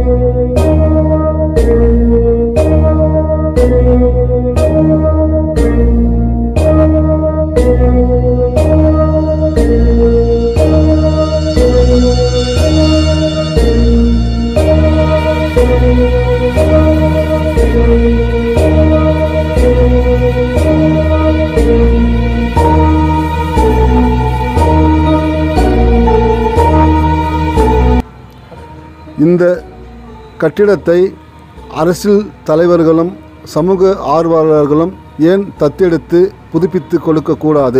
இந்த கட்டிடத்தை அரசியல் தலைவர்களும் சமூக ஆர்வலர்களும் ஏன் தத்தெடுத்து புதுப்பித்து கொடுக்கக்கூடாது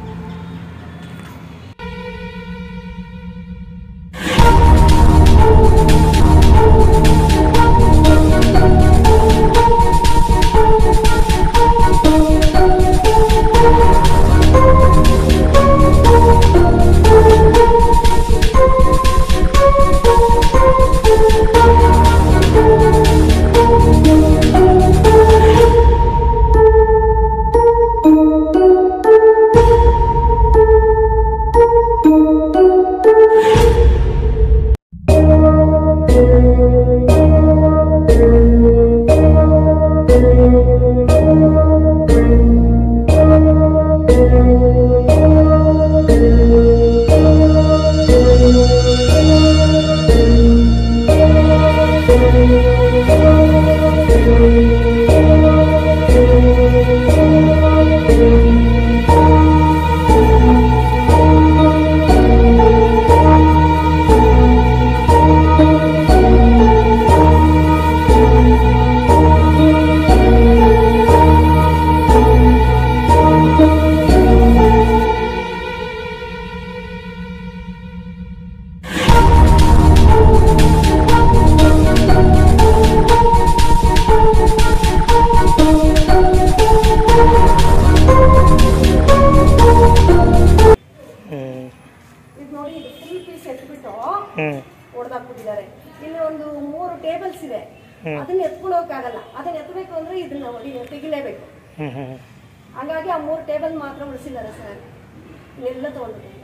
ಇದು ನೋಡಿ ಇದು ಫುಲ್ ಪೀಸ್ ಎತ್ಬಿಟ್ಟು ಹ್ಞೂ ಹೊಡೆದಾಕ್ಬಿಟ್ಟಿದ್ದಾರೆ ಇಲ್ಲಿ ಒಂದು ಮೂರು ಟೇಬಲ್ಸ್ ಇದೆ ಅದನ್ನ ಎತ್ಕೊಂಡು ಹೋಗಕ್ಕಾಗಲ್ಲ ಅದನ್ನ ಎತ್ತಬೇಕು ಅಂದ್ರೆ ಇದನ್ನ ಹೊಡಿ ತೆಗಿಲೇಬೇಕು ಹ್ಞೂ ಹ್ಞೂ ಹಾಗಾಗಿ ಆ ಮೂರು ಟೇಬಲ್ ಮಾತ್ರ ಉಳಿಸಿದ್ದಾರೆ ಸರ್ ಎಲ್ಲ ತಗೊಂಡ್ಬಿಟ್ಟಿದ್ದಾರೆ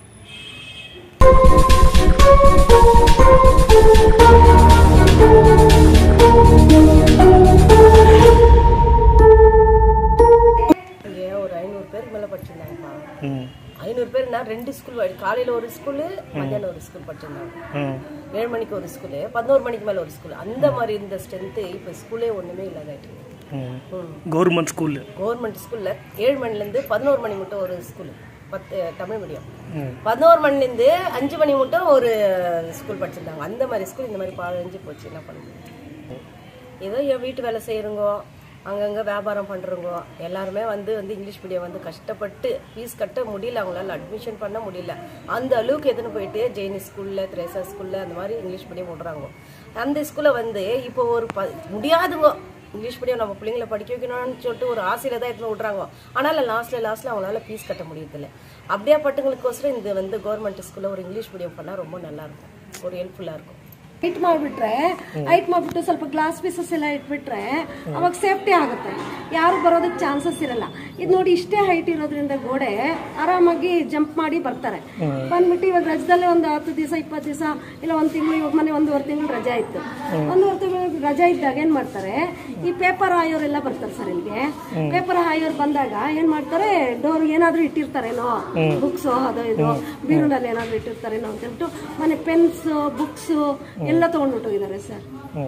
ஒரு ஐநூறு பேருக்கு மேலே படிச்சிருந்தாங்கப்பா ம் ஐநூறு பேர் நான் ரெண்டு ஸ்கூல் காலையில் ஒரு ஸ்கூலு மத்தியானம் ஒரு ஸ்கூல் படிச்சிருந்தாங்க ம் ஏழு மணிக்கு ஒரு ஸ்கூலு பதினோரு மணிக்கு மேலே ஒரு ஸ்கூல் அந்த மாதிரி இருந்த ஸ்ட்ரென்த்து இப்போ ஸ்கூலே ஒன்றுமே இல்லாதாயிட்டு ம் கவர்மெண்ட் ஸ்கூலு கவர்மெண்ட் ஸ்கூலில் ஏழு மணிலேருந்து பதினோரு மணி மட்டும் ஒரு ஸ்கூலு பத்து தமிழ் மீடியம் ம் பதினோரு மணிலேருந்து அஞ்சு மணி மட்டும் ஒரு ஸ்கூல் படிச்சிருந்தாங்க அந்த மாதிரி ஸ்கூல் இந்த மாதிரி பாழஞ்சு போச்சு என்ன பண்ணுறது ஏதோ என் வீட்டு வேலை செய்கிறோங்கோ அங்கங்கே வியாபாரம் பண்ணுறோங்கோ எல்லாருமே வந்து வந்து இங்கிலீஷ் மீடியம் வந்து கஷ்டப்பட்டு ஃபீஸ் கட்ட முடியல அவங்களால அட்மிஷன் பண்ண முடியல அந்த அளவுக்கு எதுன்னு போயிட்டு ஜெயினி ஸ்கூலில் திரேசா ஸ்கூலில் அந்த மாதிரி இங்கிலீஷ் மீடியம் விடுறாங்க அந்த ஸ்கூலில் வந்து இப்போ ஒரு ப முடியாதுங்க இங்கிலீஷ் மீடியம் நம்ம பிள்ளைங்களை படிக்க வைக்கணும்னு சொல்லிட்டு ஒரு ஆசையில தான் எடுத்துன்னு விட்றாங்க ஆனால் லாஸ்ட்ல லாஸ்ட்ல அவங்களால ஃபீஸ் கட்ட முடியறதில்ல அப்படியே பட்டுங்களுக்கோசரம் இந்த வந்து கவர்மெண்ட் ஸ்கூல்ல ஒரு இங்கிலீஷ் மீடியம் பண்ணால் ரொம்ப நல்லா இருக்கும் ஒரு ஹெல்ப்ஃபுல்லா இருக்கும் ಹೈಟ್ ಮಾಡಿಬಿಟ್ರೆ ಹೈಟ್ ಮಾಡಿಬಿಟ್ಟು ಸ್ವಲ್ಪ ಗ್ಲಾಸ್ ಪೀಸಸ್ ಎಲ್ಲ ಇಟ್ಬಿಟ್ರೆ ಅವಾಗ ಸೇಫ್ಟಿ ಆಗುತ್ತೆ ಯಾರು ಬರೋದಕ್ಕೆ ಚಾನ್ಸಸ್ ಇರಲ್ಲ ಇದು ನೋಡಿ ಇಷ್ಟೇ ಹೈಟ್ ಇರೋದ್ರಿಂದ ಗೋಡೆ ಆರಾಮಾಗಿ ಜಂಪ್ ಮಾಡಿ ಬರ್ತಾರೆ ಬಂದ್ಬಿಟ್ಟು ಇವಾಗ ರಜದಲ್ಲೇ ಒಂದು ಹತ್ತು ದಿವಸ ಇಪ್ಪತ್ತು ದಿವಸ ಇಲ್ಲ ಒಂದು ತಿಂಗಳು ಇವಾಗ ಮನೆ ಒಂದೂವರೆ ತಿಂಗಳು ರಜೆ ಇತ್ತು ಒಂದೂವರೆ ತಿಂಗಳು ರಜೆ ಇದ್ದಾಗ ಏನ್ ಮಾಡ್ತಾರೆ ಈ ಪೇಪರ್ ಹಾಯೋರೆಲ್ಲ ಬರ್ತಾರೆ ಸರ್ ಇಲ್ಲಿಗೆ ಪೇಪರ್ ಹಾಯೋರು ಬಂದಾಗ ಏನ್ ಮಾಡ್ತಾರೆ ಡೋರ್ ಏನಾದ್ರೂ ಇಟ್ಟಿರ್ತಾರೇನೋ ಬುಕ್ಸ್ ಅದು ಇದು ಬೀರುನಲ್ಲಿ ಏನಾದ್ರೂ ಇಟ್ಟಿರ್ತಾರೇನೋ ಅಂತ ಹೇಳ್ಬಿಟ್ಟು ಮನೆ ಪೆನ್ಸ್ ಬುಕ್ಸ್ ಎಲ್ಲ ತಗೊಂಡ್ಬಿಟ್ಟಿದ್ದಾರೆ ಸರ್ ಹ್ಞೂ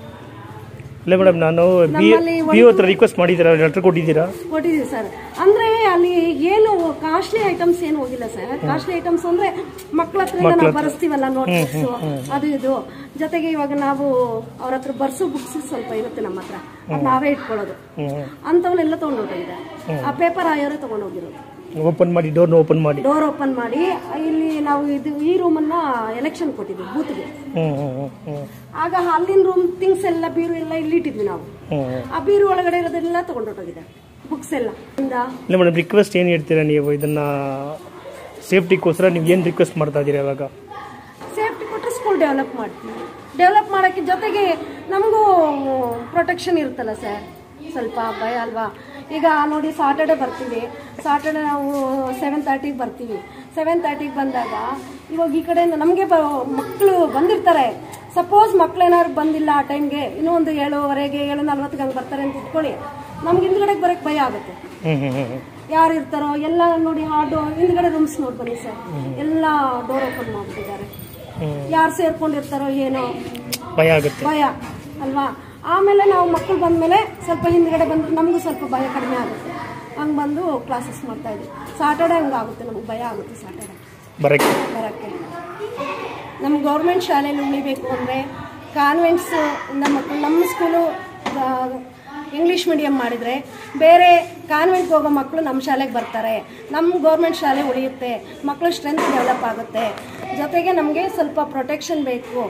ಇಲ್ಲ ಮೇಡಮ್ ನಾನು ಬಿ ನಮ್ಮಲ್ಲಿ ಬಿ ಹತ್ರ ರಿಕ್ವೆಸ್ಟ್ ಮಾಡಿದ್ದೀರಾ ಲೆಟ್ರ್ ಕೊಟ್ಟಿದ್ದೀರಾ ಕೊಟ್ಟಿದೀವಿ ಸರ್ ಅಂದ್ರೆ ಅಲ್ಲಿ ಏನು ಕಾಸ್ಟ್ಲಿ ಐಟಮ್ಸ್ ಏನು ಹೋಗಿಲ್ಲ ಸರ್ ಕಾಸ್ಟ್ಲಿ ಐಟಮ್ಸ್ ಅಂದ್ರೆ ಮಕ್ಳ ಹತ್ರ ನಾವು ಬರ್ಸ್ತೀವಲ್ಲ ನೋಟ್ಬುಕ್ಸ್ ಅದು ಇದು ಜೊತೆಗೆ ಇವಾಗ ನಾವು ಅವ್ರ ಹತ್ರ ಬರ್ಸೋ ಬುಕ್ಸ್ ಸ್ವಲ್ಪ ಇರುತ್ತೆ ನಮ್ಮ ಹತ್ರ ಅದ್ ನಾವೇ ಇಟ್ಕೊಳ್ಳೋದು ಅಂತವನ್ನೆಲ್ಲ ತಗೊಂಡೋಗಿದೆ ಆ ಪೇಪರ್ ಆಯೋರೆ ತಗೊಂಡೋಗಿರೋದು ಓಪನ್ ಮಾಡಿ ಡೋರ್ನ ಓಪನ್ ಮಾಡಿ ಡೋರ್ ಓಪನ್ ಮಾಡಿ ಇಲ್ಲಿ ನಾವು ಇದು ಈ ರೂಮನ್ನ ಎಲೆಕ್ಷನ್ ಕೊಟ್ಟಿದ್ವಿ ಬೂತ್ಗೆ ಹ್ಞೂ ಹ್ಞೂ ಹ್ಞೂ ಆಗ ಅಲ್ಲಿನ ರೂಮ್ ಥಿಂಗ್ಸ್ ಎಲ್ಲ ಬೀರು ಎಲ್ಲ ಇಲ್ಲಿಟ್ಟಿದ್ವಿ ನಾವು ಹ್ಞೂ ಆ ಬೀರು ಒಳಗಡೆ ಇರೋದೆಲ್ಲ ತಗೊಂಡೋಗಿದೆ ಬುಕ್ಸ್ ಎಲ್ಲ ಇಂದ ಇಲ್ಲ ಮೇಡಮ್ ರಿಕ್ವೆಸ್ಟ್ ಏನು ಹೇಳ್ತೀರಾ ನೀವು ಇದನ್ನ ಸೇಫ್ಟಿಗೋಸ್ಕರ ನೀವು ಏನು ರಿಕ್ವೆಸ್ಟ್ ಮಾಡ್ತಾ ಇದ್ದೀರಾ ಇವಾಗ ಸೇಫ್ಟಿ ಕೊಟ್ಟರೆ ಸ್ಕೂಲ್ ಡೆವಲಪ್ ಮಾಡ್ತೀವಿ ಡೆವಲಪ್ ಮಾಡೋಕ್ಕೆ ಜೊತೆಗೆ ನಮಗೂ ಪ್ರೊಟೆಕ್ಷನ್ ಇರುತ್ತಲ್ಲ ಸರ್ ಸ್ವಲ್ಪ ಭಯ ಅಲ್ವಾ ಈಗ ನೋಡಿ ಸಾಟರ್ಡೆ ಬರ್ತೀವಿ ಸಾಟರ್ಡೆ ನಾವು ಸೆವೆನ್ ತರ್ಟಿಗೆ ಬರ್ತೀವಿ ಸೆವೆನ್ ತರ್ಟಿಗೆ ಬಂದಾಗ ಇವಾಗ ಈ ಕಡೆಯಿಂದ ನಮಗೆ ಬ ಮಕ್ಕಳು ಬಂದಿರ್ತಾರೆ ಸಪೋಸ್ ಮಕ್ಳೇನಾದ್ರು ಬಂದಿಲ್ಲ ಆ ಟೈಮ್ಗೆ ಇನ್ನೂ ಒಂದು ಏಳುವರೆಗೆ ಏಳು ನಲ್ವತ್ತಿಗೆ ಹಂಗೆ ಬರ್ತಾರೆ ಅಂತ ಇಟ್ಕೊಳ್ಳಿ ನಮ್ಗೆ ಹಿಂದ್ಗಡೆಗೆ ಬರಕ್ಕೆ ಭಯ ಆಗುತ್ತೆ ಹ್ಞೂ ಹ್ಞೂ ಹ್ಞೂ ಯಾರು ಇರ್ತಾರೋ ಎಲ್ಲ ನೋಡಿ ಆ ಡೋ ಹಿಂದ್ಗಡೆ ರೂಮ್ಸ್ ನೋಡಿ ಬನ್ನಿ ಸರ್ ಎಲ್ಲ ಡೋರ್ ಓಪನ್ ಮಾಡ್ಬಿಟ್ಟಿದ್ದಾರೆ ಯಾರು ಸೇರ್ಕೊಂಡಿರ್ತಾರೋ ಏನೋ ಭಯ ಆಗುತ್ತೆ ಭಯ ಅಲ್ವಾ ಆಮೇಲೆ ನಾವು ಮಕ್ಕಳು ಬಂದಮೇಲೆ ಸ್ವಲ್ಪ ಹಿಂದ್ಗಡೆ ಬಂದ್ರೆ ನಮಗೂ ಸ್ವಲ್ಪ ಭಯ ಕಡಿಮೆ ಆಗುತ್ತೆ ಹಂಗೆ ಬಂದು ಕ್ಲಾಸಸ್ ಮಾಡ್ತಾ ಇದ್ವಿ ಸಾಟರ್ಡೆ ಹಂಗೆ ಆಗುತ್ತೆ ನಮ್ಗೆ ಭಯ ಆಗುತ್ತೆ ಸಾಟರ್ಡೆ ಬರೋಕ್ಕೆ ಬರೋಕ್ಕೆ ನಮ್ಮ ಗೌರ್ಮೆಂಟ್ ಶಾಲೆಯಲ್ಲಿ ಉಳಿಬೇಕು ಅಂದರೆ ಕಾನ್ವೆಂಟ್ಸ್ ನಮ್ಮ ಮಕ್ಕಳು ನಮ್ಮ ಸ್ಕೂಲು ಇಂಗ್ಲೀಷ್ ಮೀಡಿಯಂ ಮಾಡಿದರೆ ಬೇರೆ ಕಾನ್ವೆಂಟ್ಗೆ ಹೋಗೋ ಮಕ್ಕಳು ನಮ್ಮ ಶಾಲೆಗೆ ಬರ್ತಾರೆ ನಮ್ಮ ಗೌರ್ಮೆಂಟ್ ಶಾಲೆ ಉಳಿಯುತ್ತೆ ಮಕ್ಕಳು ಸ್ಟ್ರೆಂತ್ ಡೆವಲಪ್ ಆಗುತ್ತೆ ಜೊತೆಗೆ ನಮಗೆ ಸ್ವಲ್ಪ ಪ್ರೊಟೆಕ್ಷನ್ ಬೇಕು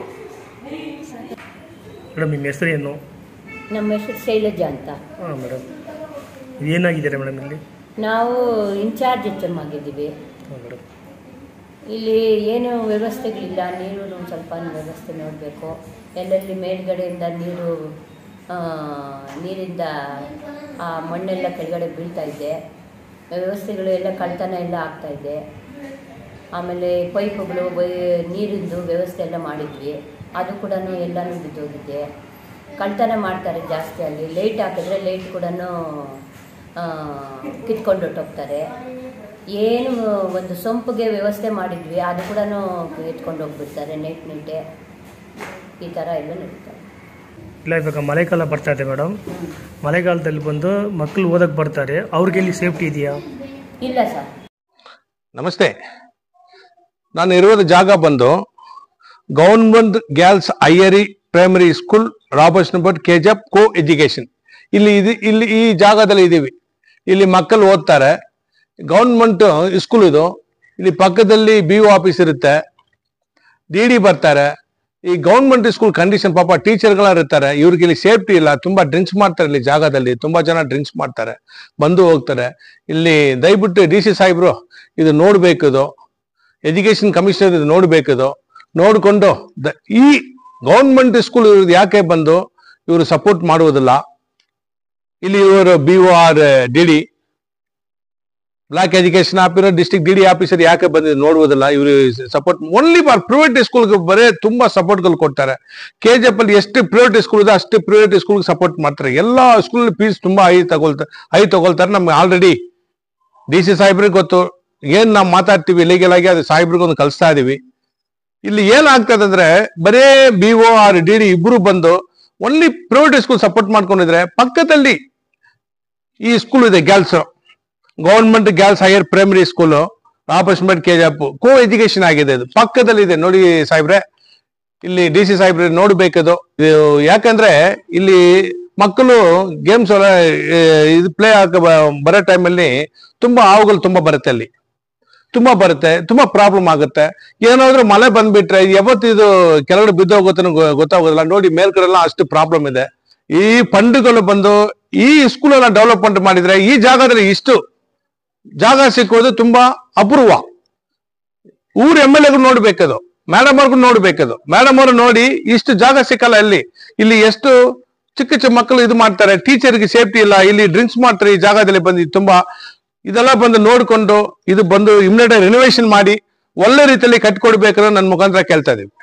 ಮೇಡಮ್ ನಿಮ್ಮ ಹೆಸರು ಏನು ನಮ್ಮ ಹೆಸರು ಶೈಲಜಾ ಅಂತ ಹಾಂ ಮೇಡಮ್ ಏನಾಗಿದ್ದೀರಾ ಮೇಡಮ್ ಇಲ್ಲಿ ನಾವು ಇನ್ಚಾರ್ಜ್ ಎಚ್ ಎಮ್ ಆಗಿದ್ದೀವಿ ಹಾಂ ಮೇಡಮ್ ಇಲ್ಲಿ ಏನು ವ್ಯವಸ್ಥೆಗಳಿಲ್ಲ ನೀರು ಒಂದು ಸ್ವಲ್ಪ ವ್ಯವಸ್ಥೆ ನೋಡಬೇಕು ಎಲ್ಲೆಲ್ಲಿ ಮೇಲ್ಗಡೆಯಿಂದ ನೀರು ಆ, ನೀರಿಂದ ಆ ಮಣ್ಣೆಲ್ಲ ಕೆಳಗಡೆ ಬೀಳ್ತಾ ಇದೆ ವ್ಯವಸ್ಥೆಗಳು ಎಲ್ಲ ಕಳ್ತನ ಎಲ್ಲ ಆಗ್ತಾ ಇದೆ ಆಮೇಲೆ ಪೈಪುಗಳು ಬೈ- ನೀರಿಂದು ವ್ಯವಸ್ಥೆ ಎಲ್ಲ ಮಾಡಿದ್ವಿ ಅದು ಕೂಡ ಎಲ್ಲನೂ ಬಿದ್ದೋಗಿದೆ ಕಳ್ತನ ಮಾಡ್ತಾರೆ ಜಾಸ್ತಿ ಅಲ್ಲಿ ಲೈಟ್ ಹಾಕಿದ್ರೆ ಲೈಟ್ ಕೂಡ ಕಿತ್ಕೊಂಡು ಹೊಟ್ಟೋಗ್ತಾರೆ ಏನು ಒಂದು ಸೊಂಪಿಗೆ ವ್ಯವಸ್ಥೆ ಮಾಡಿದ್ವಿ ಅದು ಕೂಡ ಎತ್ಕೊಂಡು ಹೋಗ್ಬಿಡ್ತಾರೆ ನೆಟ್ ನೆಟ್ಟೆ ಈ ಥರ ಎಲ್ಲ ನಡೀತಾರೆ ಇಲ್ಲ ಇವಾಗ ಮಳೆಗಾಲ ಬರ್ತಾ ಇದೆ ಮೇಡಮ್ ಮಳೆಗಾಲದಲ್ಲಿ ಬಂದು ಮಕ್ಕಳು ಓದಕ್ಕೆ ಬರ್ತಾರೆ ಅವ್ರಿಗೆ ಇಲ್ಲಿ ಸೇಫ್ಟಿ ಇದೆಯಾ ಇಲ್ಲ ಸರ್ ನಮಸ್ತೆ ನಾನು ಇರುವ ಜಾಗ ಬಂದು government girls higher primary school ರಾಬರ್ಟ್ಸ್ ನಂಬರ್ ಕೆಜಪ್ ಕೋ ಎಜುಕೇಶನ್ ಇಲ್ಲಿ ಇದು ಇಲ್ಲಿ ಈ ಜಾಗದಲ್ಲಿ ಇದ್ದೀವಿ ಇಲ್ಲಿ ಮಕ್ಕಳು ಓದ್ತಾರೆ ಗೌರ್ಮೆಂಟ್ ಸ್ಕೂಲ್ ಇದು ಇಲ್ಲಿ ಪಕ್ಕದಲ್ಲಿ ಬಿ ಒ ಆಫೀಸ್ ಇರುತ್ತೆ ಡಿ ಡಿ ಬರ್ತಾರೆ ಈ ಗೌರ್ಮೆಂಟ್ ಸ್ಕೂಲ್ ಕಂಡೀಷನ್ ಪಾಪ ಟೀಚರ್ಗಳ ಇರ್ತಾರೆ ಇವ್ರಿಗೆ ಇಲ್ಲಿ ಸೇಫ್ಟಿ ಇಲ್ಲ ತುಂಬಾ ಡ್ರಿಂಕ್ಸ್ ಮಾಡ್ತಾರೆ ಇಲ್ಲಿ ಜಾಗದಲ್ಲಿ ತುಂಬಾ ಜನ ಡ್ರಿಂಕ್ಸ್ ಮಾಡ್ತಾರೆ ಬಂದು ಹೋಗ್ತಾರೆ ಇಲ್ಲಿ ದಯವಿಟ್ಟು ಡಿ ಸಿ ಸಾಹೇಬ್ರು ಇದು ನೋಡ್ಬೇಕಿದು ಎಜುಕೇಶನ್ ಕಮಿಷನರ್ ಇದು ನೋಡ್ಬೇಕಿದು ನೋಡ್ಕೊಂಡು ದ- ಈ ಗೌರ್ಮೆಂಟ್ ಸ್ಕೂಲ್ ಇವ್ರದ್ದು ಯಾಕೆ ಬಂದು ಇವರು ಸಪೋರ್ಟ್ ಮಾಡುವುದಿಲ್ಲ ಇಲ್ಲಿ ಇವರು B O R D D block education officer district D D officer ಯಾಕೆ ಬಂದಿದೆ ನೋಡುವುದಿಲ್ಲ ಇವರು ಸಪೋರ್ಟ್ ಓನ್ಲಿ ಫಾರ್ ಪ್ರೈವೇಟ್ ಸ್ಕೂಲ್ಗೆ ಬರೇ ತುಂಬಾ ಸಪೋರ್ಟ್ಗಳು ಕೊಡ್ತಾರೆ ಕೆ ಜಿ ಎಫ್ ಅಲ್ಲಿ ಎಷ್ಟು ಪ್ರೈವೇಟ್ ಸ್ಕೂಲ್ ಇದೆ ಅಷ್ಟು ಪ್ರೈವೇಟ್ ಸ್ಕೂಲ್ಗೆ ಸಪೋರ್ಟ್ ಮಾಡ್ತಾರೆ ಎಲ್ಲಾ ಸ್ಕೂಲ್ ಫೀಸ್ ತುಂಬಾ ಹೈ ತಗೊಳ್ತಾರೆ ಹೈ ತಗೊಳ್ತಾರೆ ನಮ್ಗೆ ಆಲ್ರೆಡಿ ಡಿ ಸಿ ಸಾಹೇಬ್ರಿಗೆ ಗೊತ್ತು ಏನ್ ನಾವು ಮಾತಾಡ್ತೀವಿ ಇಲ್ಲಿಗೆಲ್ ಆಗಿ ಅದು ಸಾಹೇಬ್ರಿಗೆ ಒಂದು ಕಲಿಸ್ತಾ ಇದೀವಿ ಇಲ್ಲಿ ಏನಾಗ್ತದೆ ಅಂದ್ರೆ ಬರೇ B O R D D ಇಬ್ರು ಬಂದು ಓನ್ಲಿ ಪ್ರೈವೇಟ್ ಸ್ಕೂಲ್ ಸಪೋರ್ಟ್ ಮಾಡ್ಕೊಂಡಿದ್ರೆ ಪಕ್ಕದಲ್ಲಿ ಈ ಸ್ಕೂಲ್ ಇದೆ girls government girls higher primary school ರಾಬರ್ಟ್ಸ್ಮೆಂಟ್ ಕೆಜಾಪ್ ಕೋ ಎಜುಕೇಶನ್ ಆಗಿದೆ ಇದು ಪಕ್ಕದಲ್ಲಿ ಇದೆ ನೋಡಿ ಸಾಹೇಬ್ರೆ ಇಲ್ಲಿ ಡಿ ಸಿ ಸಾಹೇಬ್ರೆ ನೋಡ್ಬೇಕದು ಇದು ಯಾಕಂದ್ರೆ ಇಲ್ಲಿ ಮಕ್ಕಳು ಗೇಮ್ಸ್ ಎಲ್ಲ ಆ, ಇದು ಪ್ಲೇ ಆಗ ಬರೋ ಟೈಮಲ್ಲಿ ತುಂಬಾ ಹಾವುಗಳು ತುಂಬಾ ಬರುತ್ತೆ ಅಲ್ಲಿ ತುಂಬಾ ಬರುತ್ತೆ ತುಂಬಾ ಪ್ರಾಬ್ಲಮ್ ಆಗುತ್ತೆ ಏನಾದ್ರೂ ಮಳೆ ಬಂದ್ಬಿಟ್ರೆ ಯಾವತ್ತು ಇದು ಕೆಳಗಡೆ ಬಿದ್ದೋಗುತ್ತೆ ಗೊ- ಗೊತ್ತಾಗೋದಿಲ್ಲ ನೋಡಿ ಮೇಲ್ಗಡೆ ಎಲ್ಲ ಅಷ್ಟು ಪ್ರಾಬ್ಲಮ್ ಇದೆ ಈ ಫಂಡ್ಗಳು ಬಂದು ಈ ಸ್ಕೂಲ್ ಎಲ್ಲ ಡೆವಲಪ್ಮೆಂಟ್ ಮಾಡಿದ್ರೆ ಈ ಜಾಗದಲ್ಲಿ ಇಷ್ಟು ಜಾಗ ಸಿಕ್ಕೋದು ತುಂಬಾ ಅಪೂರ್ವ ಊರ್ ಎಮ್ ಎಲ್ ಎಗೂ ನೋಡ್ಬೇಕದು ಮೇಡಮ್ ಅವ್ರಿಗೂ ನೋಡ್ಬೇಕದು ಮೇಡಮ್ ಅವರು ನೋಡಿ ಇಷ್ಟು ಜಾಗ ಸಿಕ್ಕಲ್ಲ ಇಲ್ಲಿ ಇಲ್ಲಿ ಎಷ್ಟು ಚಿಕ್ಕ ಚಿಕ್ಕ ಮಕ್ಕಳು ಇದು ಮಾಡ್ತಾರೆ ಟೀಚರ್ಗೆ ಸೇಫ್ಟಿ ಇಲ್ಲ ಇಲ್ಲಿ ಡ್ರಿಂಕ್ಸ್ ಮಾಡ್ತಾರೆ ಈ ಜಾಗದಲ್ಲಿ ಬಂದು ಇದು ತುಂಬಾ ಇದೆಲ್ಲ ಬಂದು ನೋಡ್ಕೊಂಡು ಇದು ಬಂದು ಇಮ್ಮಿಡಿಯೇಟ್ ರಿನೋವೇಷನ್ ಮಾಡಿ ಒಳ್ಳೆ ರೀತಿಯಲ್ಲಿ ಕಟ್ಕೊಡ್ಬೇಕಾದ್ರೆ ನನ್ನ ಮುಖಾಂತರ ಕೇಳ್ತಾ ಇದೀವಿ